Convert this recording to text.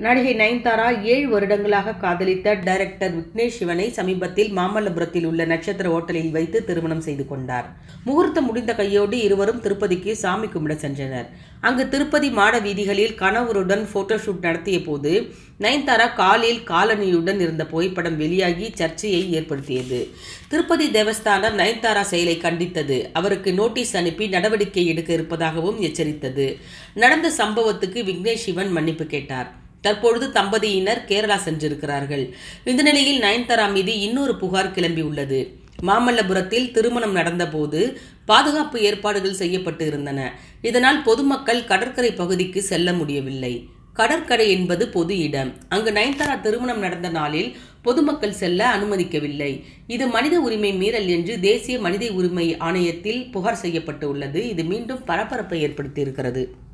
நடிகை நயன்தாரா ஏழு வருடங்களாக காதலித்த டைரக்டர் விக்னேஷ் சிவனை சமீபத்தில் மாமல்லபுரத்தில் உள்ள நட்சத்திர ஹோட்டலில் வைத்து திருமணம் செய்து கொண்டார் முகூர்த்தம் முடிந்த கையோடு இருவரும் திருப்பதிக்கு சாமி கும்பிட சென்றனர் அங்கு திருப்பதி மாட வீதிகளில் கணவருடன் போட்டோஷூட் நடத்திய போது நயன்தாரா காலில் காலணியுடன் இருந்த புகைப்படம் வெளியாகி சர்ச்சையை ஏற்படுத்தியது திருப்பதி தேவஸ்தானம் நயன்தாரா செயலை கண்டித்தது அவருக்கு நோட்டீஸ் அனுப்பி நடவடிக்கை எடுக்க இருப்பதாகவும் எச்சரித்தது நடந்த சம்பவத்துக்கு விக்னேஷ் சிவன் மன்னிப்பு கேட்டார் தற்பொழுது தம்பதியினர் கேரளா சென்றிருக்கிறார்கள் இந்த நிலையில் நயன்தாரா மீது இன்னொரு புகார் கிளம்பியுள்ளது மாமல்லபுரத்தில் திருமணம் நடந்தபோது பாதுகாப்பு ஏற்பாடுகள் செய்யப்பட்டு இருந்தன இதனால் பொதுமக்கள் கடற்கரை பகுதிக்கு செல்ல முடியவில்லை கடற்கரை என்பது பொது இடம் அங்கு நயன்தாரா திருமணம் நடந்த நாளில் பொதுமக்கள் செல்ல அனுமதிக்கவில்லை இது மனித உரிமை மீறல் என்று தேசிய மனித உரிமை ஆணையத்தில் புகார் செய்யப்பட்டு உள்ளது இது மீண்டும் பரபரப்பை ஏற்படுத்தியிருக்கிறது